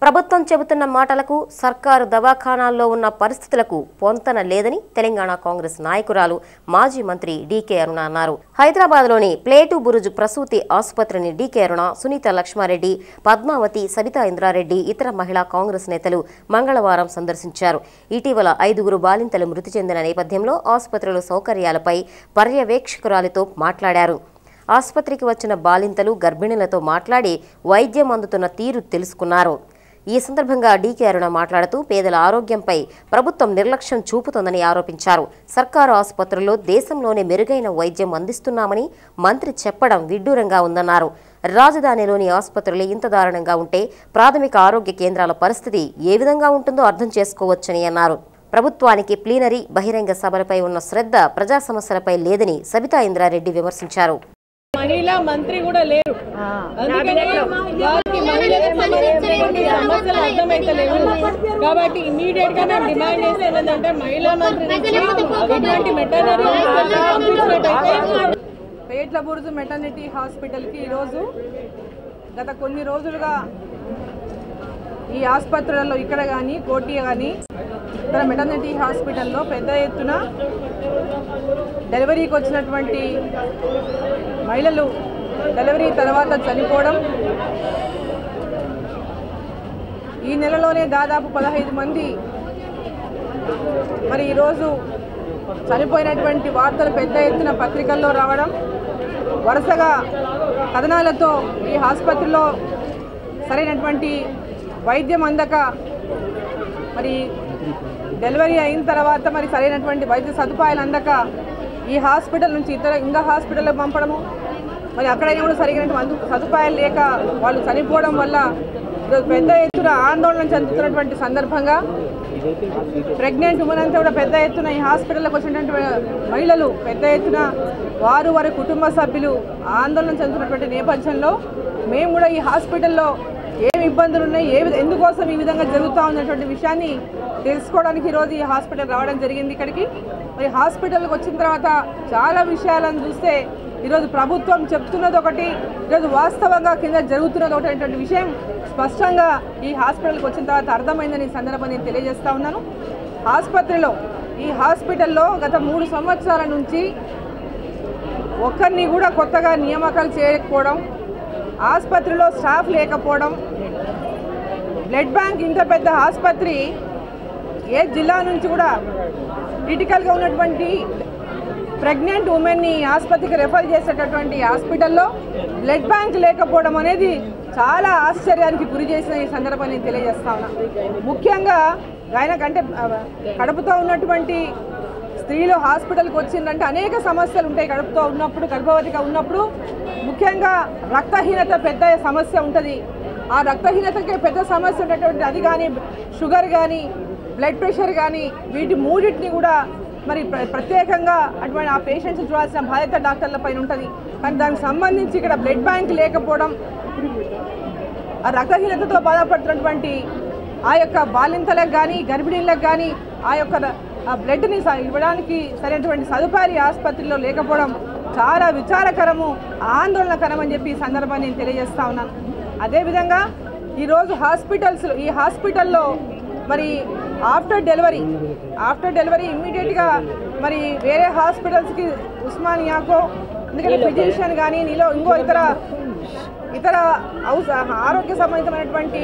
ప్రభుత్వం చెబుతున్న మాటలకు సర్కారు దవాఖానాల్లో ఉన్న పరిస్థితులకు పొంతన లేదని తెలంగాణ కాంగ్రెస్ నాయకురాలు మాజీ మంత్రి డీకే అరుణ అన్నారు హైదరాబాద్లోని ప్లేటు బురుజు ప్రసూతి ఆసుపత్రిని డీకే అరుణ సునీత లక్ష్మారెడ్డి పద్మావతి సబితా ఇంద్రారెడ్డి ఇతర మహిళా కాంగ్రెస్ నేతలు మంగళవారం సందర్శించారు ఇటీవల ఐదుగురు బాలింతలు మృతి చెందిన నేపథ్యంలో ఆసుపత్రుల సౌకర్యాలపై పర్యవేక్షకురాలితో మాట్లాడారు ఆసుపత్రికి వచ్చిన బాలింతలు గర్భిణులతో మాట్లాడి వైద్యం అందుతున్న తీరు తెలుసుకున్నారు ఈ సందర్భంగా డీకే అరుణ మాట్లాడుతూ పేదల ఆరోగ్యంపై ప్రభుత్వం నిర్లక్ష్యం చూపుతోందని ఆరోపించారు సర్కారు ఆసుపత్రుల్లో దేశంలోనే మెరుగైన వైద్యం అందిస్తున్నామని మంత్రి చెప్పడం విడ్డూరంగా ఉందన్నారు రాజధానిలోని ఆసుపత్రులు ఇంత దారుణంగా ఉంటే ప్రాథమిక ఆరోగ్య కేంద్రాల పరిస్థితి ఏ విధంగా ఉంటుందో అర్థం చేసుకోవచ్చని అన్నారు ప్రభుత్వానికి ప్లీనరీ బహిరంగ సభలపై ఉన్న శ్రద్ధ ప్రజా సమస్యలపై లేదని సబితా ఇంద్రారెడ్డి విమర్శించారు మహిళా మంత్రి కూడా లేరు అందుకని వారికి మహిళలకు సంబంధించినటువంటి సమస్యలు అర్థమైతలేవు కాబట్టి ఇమీడియట్ గా మేము డిమాండ్ చేసేది ఏంటంటే మహిళా మంత్రి నుంచి ఇటువంటి మెటర్నరీ హాస్పిటల్ పంపించినట్టయితే పేట్ల బురుజు మెటర్నిటీ హాస్పిటల్కి ఈరోజు గత కొన్ని రోజులుగా ఈ ఆసుపత్రులలో ఇక్కడ కానీ కోటి కానీ ఇతర మెటర్నిటీ హాస్పిటల్లో పెద్ద ఎత్తున డెలివరీకి వచ్చినటువంటి మహిళలు డెలివరీ తర్వాత చనిపోవడం ఈ నెలలోనే దాదాపు పదహైదు మంది మరి ఈరోజు చనిపోయినటువంటి వార్తలు పెద్ద ఎత్తున పత్రికల్లో రావడం వరుసగా కథనాలతో ఈ ఆసుపత్రిలో సరైనటువంటి వైద్యం అందక మరి డెలివరీ అయిన తర్వాత మరి సరైనటువంటి వైద్య సదుపాయాలు అందక ఈ హాస్పిటల్ నుంచి ఇతర ఇంకా హాస్పిటల్కి పంపడము మరి అక్కడైనా కూడా సరైనటువంటి సదుపాయాలు లేక వాళ్ళు చనిపోవడం వల్ల ఈరోజు పెద్ద ఎత్తున ఆందోళన చెందుతున్నటువంటి సందర్భంగా ప్రెగ్నెంట్ ఉమెన్ అంతా కూడా పెద్ద ఎత్తున ఈ హాస్పిటల్కి వచ్చినటువంటి మహిళలు పెద్ద ఎత్తున వారు వారి కుటుంబ సభ్యులు ఆందోళన చెందుతున్నటువంటి నేపథ్యంలో మేము కూడా ఈ హాస్పిటల్లో ఏం ఇబ్బందులు ఉన్నాయి ఏ విధ- ఎందుకోసం ఈ విధంగా జరుగుతూ ఉన్నటువంటి విషయాన్ని తెలుసుకోవడానికి ఈరోజు ఈ హాస్పిటల్ రావడం జరిగింది ఇక్కడికి మరి హాస్పిటల్కి వచ్చిన తర్వాత చాలా విషయాలను చూస్తే ఈరోజు ప్రభుత్వం చెప్తున్నది ఒకటి ఈరోజు వాస్తవంగా కింద జరుగుతున్నది ఒకటి అనేటువంటి విషయం స్పష్టంగా ఈ హాస్పిటల్కి వచ్చిన తర్వాత అర్థమైందని ఈ సందర్భం నేను తెలియజేస్తా ఉన్నాను ఆసుపత్రిలో ఈ హాస్పిటల్లో గత మూడు సంవత్సరాల నుంచి ఒక్కరిని కూడా కొత్తగా నియామకాలు చేయకపోవడం ఆసుపత్రిలో స్టాఫ్ లేకపోవడం బ్లడ్ బ్యాంక్ ఇంత పెద్ద ఆసుపత్రి ఏ జిల్లా నుంచి కూడా క్రిటికల్గా ఉన్నటువంటి ప్రెగ్నెంట్ ఉమెన్ని ఆసుపత్రికి రెఫర్ చేసేటటువంటి హాస్పిటల్లో బ్లడ్ బ్యాంక్ లేకపోవడం అనేది చాలా ఆశ్చర్యానికి గురి చేసిన ఈ సందర్భం నేను తెలియజేస్తా ఉన్నా ముఖ్యంగా ఆయనకంటే ఆ, కడుపుతో ఉన్నటువంటి స్త్రీలు హాస్పిటల్కి వచ్చిందంటే అనేక సమస్యలు ఉంటాయి కడుపుతో ఉన్నప్పుడు గర్భవతిగా ఉన్నప్పుడు ముఖ్యంగా రక్తహీనత పెద్ద సమస్య ఉంటుంది ఆ రక్తహీనతకి పెద్ద సమస్య ఉన్నటువంటి అది కానీ షుగర్ కానీ బ్లడ్ ప్రెషర్ కానీ వీటి మూడింటిని కూడా మరి ప్ర- ప్రత్యేకంగా అటువంటి ఆ పేషెంట్స్ చూడాల్సిన బాధ్యత డాక్టర్ల పైన ఉంటుంది కానీ దానికి సంబంధించి ఇక్కడ బ్లడ్ బ్యాంక్ లేకపోవడం ఆ రక్తహీనతతో బాధపడుతున్నటువంటి ఆ యొక్క బాలింతలకు కానీ గర్భిణీలకు కానీ ఆ యొక్క ర- ఆ బ్లడ్ని స- ఇవ్వడానికి సరైనటువంటి సదుపాయాలు ఈ ఆసుపత్రిలో లేకపోవడం చాలా విచారకరము ఆందోళనకరం అని చెప్పి ఈ సందర్భాన్ని నేను తెలియజేస్తా ఉన్నాను అదేవిధంగా ఈరోజు హాస్పిటల్స్ ఈ హాస్పిటల్లో మరి ఆఫ్టర్ డెలివరీ ఆఫ్టర్ డెలివరీ ఇమ్మీడియట్గా మరి వేరే హాస్పిటల్స్కి ఉస్మానియాకో ఎందుకంటే ఫిజిషియన్ కానీ నీలో ఇంకో ఇతర ఇతర హౌస్ ఆరోగ్య సంబంధితమైనటువంటి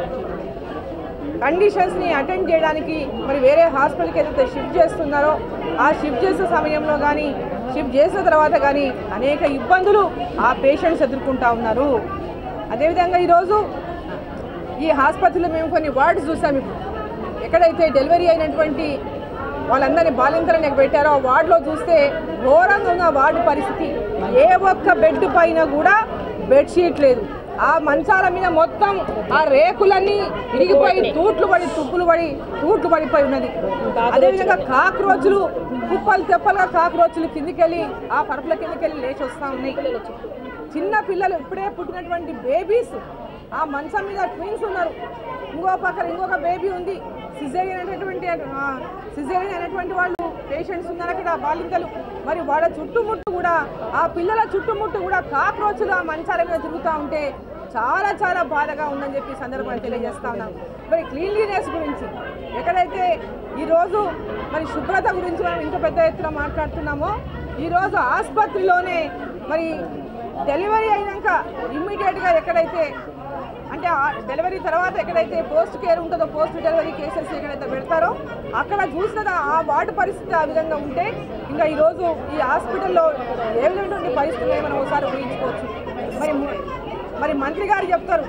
కండిషన్స్ని అటెండ్ చేయడానికి మరి వేరే హాస్పిటల్కి ఏదైతే షిఫ్ట్ చేస్తున్నారో ఆ షిఫ్ట్ చేసే సమయంలో కానీ షిఫ్ట్ చేసిన తర్వాత కానీ అనేక ఇబ్బందులు ఆ పేషెంట్స్ ఎదుర్కొంటా ఉన్నారు అదేవిధంగా ఈరోజు ఈ ఆసుపత్రిలో మేము కొన్ని వార్డ్స్ చూసాము ఇప్పుడు ఎక్కడైతే డెలివరీ అయినటువంటి వాళ్ళందరినీ బాలింతలని పెట్టారో ఆ వార్డులో చూస్తే ఘోరంగా ఉన్న వార్డు పరిస్థితి ఏ ఒక్క బెడ్ పైన కూడా బెడ్షీట్ లేదు ఆ మంచాల మీద మొత్తం ఆ రేకులన్నీ ఇరిగిపోయి తూట్లు పడి తుప్పులు పడి తూట్లు పడిపోయి ఉన్నది అదేవిధంగా కాక్రోచులు కుప్పలు తెప్పలుగా కాక్రోచులు కిందికెళ్ళి ఆ పరుపుల కిందికెళ్ళి లేచి వస్తూ ఉన్నాయి చిన్న పిల్లలు ఇప్పుడే పుట్టినటువంటి బేబీస్ ఆ మంచం మీద ట్విన్స్ ఉన్నారు ఇంకో పక్కన ఇంకొక బేబీ ఉంది సిజేరియన్ అనేటువంటి సిజేరియన్ అనేటువంటి వాళ్ళు పేషెంట్స్ ఉన్నారు అక్కడ బాలింతలు మరి వాళ్ళ చుట్టుముట్టు కూడా ఆ పిల్లల చుట్టుముట్టు కూడా కాక్రోచులు ఆ మంచాల మీద తిరుగుతూ ఉంటే చాలా చాలా బాధగా ఉందని చెప్పి ఈ సందర్భంగా తెలియజేస్తా ఉన్నాం మరి క్లీన్లీనెస్ గురించి ఎక్కడైతే ఈరోజు మరి శుభ్రత గురించి మనం ఇంత పెద్ద ఎత్తున మాట్లాడుతున్నామో ఈరోజు ఆసుపత్రిలోనే మరి డెలివరీ అయినాక ఇమ్మీడియట్గా ఎక్కడైతే అంటే ఆ డెలివరీ తర్వాత ఎక్కడైతే పోస్ట్ కేర్ ఉంటుందో పోస్ట్ డెలివరీ కేసెస్ ఎక్కడైతే పెడతారో అక్కడ చూసిన ఆ వార్డు పరిస్థితి ఆ విధంగా ఉంటే ఇంకా ఈరోజు ఈ హాస్పిటల్లో ఏ విధమైనటువంటి పరిస్థితులు మనం ఒకసారి ఊహించుకోవచ్చు మరి ము- మరి మంత్రి గారు చెప్తారు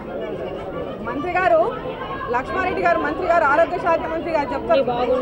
మంత్రి గారు లక్ష్మారెడ్డి గారు మంత్రి గారు ఆరోగ్య శాఖ మంత్రి గారు చెప్తారు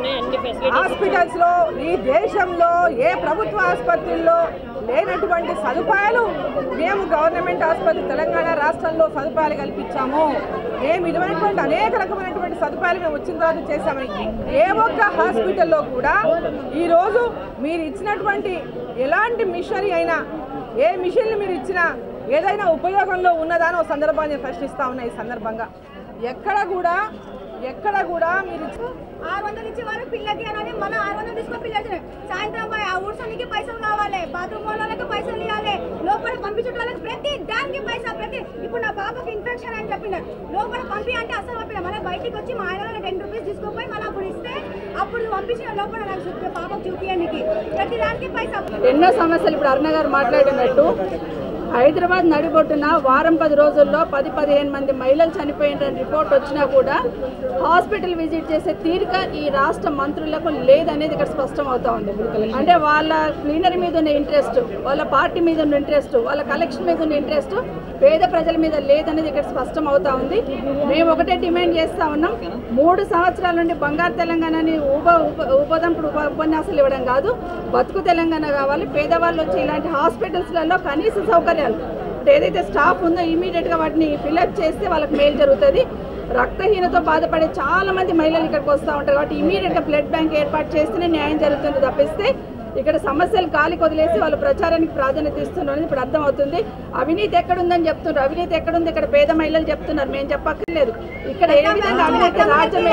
హాస్పిటల్స్ లో ఈ దేశంలో ఏ ప్రభుత్వ ఆసుపత్రుల్లో లేనటువంటి సదుపాయాలు మేము గవర్నమెంట్ ఆసుపత్రి తెలంగాణ రాష్ట్రంలో సదుపాయాలు కల్పించాము మేము ఇటువంటి అనేక రకమైనటువంటి సదుపాయాలు మేము వచ్చిన తర్వాత చేశామని ఏ ఒక్క హాస్పిటల్లో కూడా ఈరోజు మీరు ఇచ్చినటువంటి ఎలాంటి మిషనరీ అయినా ఏ మిషన్లు మీరు ఇచ్చినా ఏదైనా ఉపయోగంలో ఉన్నదా అని ఒక సందర్భాన్ని నేను ప్రశ్నిస్తా ఉన్నా ఈ సందర్భంగా ఎక్కడ కూడా ఎక్కడ కూడా మీరు ఇచ్చిన ఆరు వందలు ఇచ్చేవారు పిల్లకి అని మళ్ళీ ఆరు వందలు తీసుకొని పిల్లకి సాయంత్రం పోయి ఆ ఊడ్చడానికి పైసలు కావాలి బాత్రూమ్ వాళ్ళకి పైసలు ఇవ్వాలి లోపల పంపించే వాళ్ళకి ప్రతి దానికి పైసా ప్రతి ఇప్పుడు నా పాపకి ఇన్ఫెక్షన్ అని చెప్పినారు లోపల పంపి అంటే అసలు పంపిన మళ్ళీ బయటికి వచ్చి మా ఆయన టెన్ రూపీస్ తీసుకుపోయి మళ్ళీ అప్పుడు ఇస్తే అప్పుడు పంపించిన లోపల నాకు చూపి పాపకు చూపించడానికి ప్రతి దానికి పైసా ఎన్నో సమస్యలు ఇప్పుడు అరుణ గారు మాట్లాడినట్టు హైదరాబాద్ నడిబొట్టున వారం పది రోజుల్లో పది పదిహేను మంది మహిళలు చనిపోయిన రిపోర్ట్ వచ్చినా కూడా హాస్పిటల్ విజిట్ చేసే తీరిక ఈ రాష్ట్ర మంత్రులకు లేదనేది ఇక్కడ స్పష్టం అవుతా ఉంది అంటే వాళ్ళ క్లీనరీ మీద ఉన్న ఇంట్రెస్ట్ వాళ్ళ పార్టీ మీద ఉన్న ఇంట్రెస్ట్ వాళ్ళ కలెక్షన్ మీద ఉన్న ఇంట్రెస్ట్ పేద ప్రజల మీద లేదనేది ఇక్కడ స్పష్టం అవుతా ఉంది మేము ఒకటే డిమాండ్ చేస్తా ఉన్నాం మూడు సంవత్సరాల నుండి బంగారు తెలంగాణని ఉప ఉప ఉపదంపుడు ఉప ఉపన్యాసాలు ఇవ్వడం కాదు బతుకు తెలంగాణ కావాలి పేదవాళ్ళు వచ్చి ఇలాంటి హాస్పిటల్స్లలో కనీస సౌకర్యాలు అంటే ఏదైతే స్టాఫ్ ఉందో ఇమీడియట్గా వాటిని ఫిల్అప్ చేస్తే వాళ్ళకి మేలు జరుగుతుంది రక్తహీనతో బాధపడే చాలా మంది మహిళలు ఇక్కడికి వస్తూ ఉంటారు కాబట్టి ఇమీడియట్గా బ్లడ్ బ్యాంక్ ఏర్పాటు చేస్తేనే న్యాయం జరుగుతుంది తప్పిస్తే ఇక్కడ సమస్యలు గాలికి వదిలేసి వాళ్ళు ప్రచారానికి ప్రాధాన్యత ఇస్తున్నారు ఇప్పుడు అర్థమవుతుంది అవినీతి ఎక్కడుందని చెప్తున్నారు అవినీతి ఎక్కడుంది ఇక్కడ పేద మహిళలు చెప్తున్నారు మేము చెప్పక్కర్లేదు ఇక్కడ ఏ విధంగా అవినీతి రాజ్యం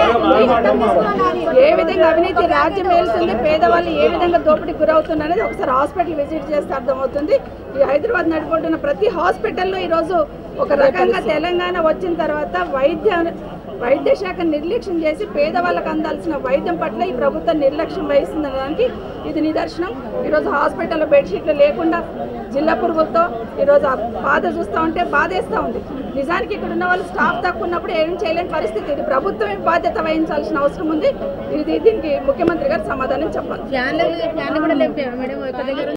ఏలుతుంది ఏ విధంగా అవినీతి రాజ్యం ఏలుతుంది పేదవాళ్ళు ఏ విధంగా దోపిడీకి గురవుతున్నారు అనేది ఒకసారి హాస్పిటల్ విజిట్ చేస్తే అర్థమవుతుంది ఈ హైదరాబాద్ నడుపుకుంటున్న ప్రతి హాస్పిటల్లో ఈరోజు ఒక రకంగా తెలంగాణ వచ్చిన తర్వాత వైద్య వైద్య శాఖ నిర్లక్ష్యం చేసి పేదవాళ్ళకు అందాల్సిన వైద్యం పట్ల ఈ ప్రభుత్వం నిర్లక్ష్యం వహిస్తుందనే దానికి ఇది నిదర్శనం ఈరోజు హాస్పిటల్లో బెడ్షీట్లు లేకుండా జిల్లా పురుగులతో ఈరోజు ఆ బాధ చూస్తూ ఉంటే బాధేస్తూ ఉంది నిజానికి ఇక్కడ ఉన్న వాళ్ళు స్టాఫ్ తక్కువ ఉన్నప్పుడు ఏం చేయలేని పరిస్థితి ఇది ప్రభుత్వమే బాధ్యత వహించాల్సిన అవసరం ఉంది ఇది దీనికి ముఖ్యమంత్రి గారు సమాధానం చెప్పాలి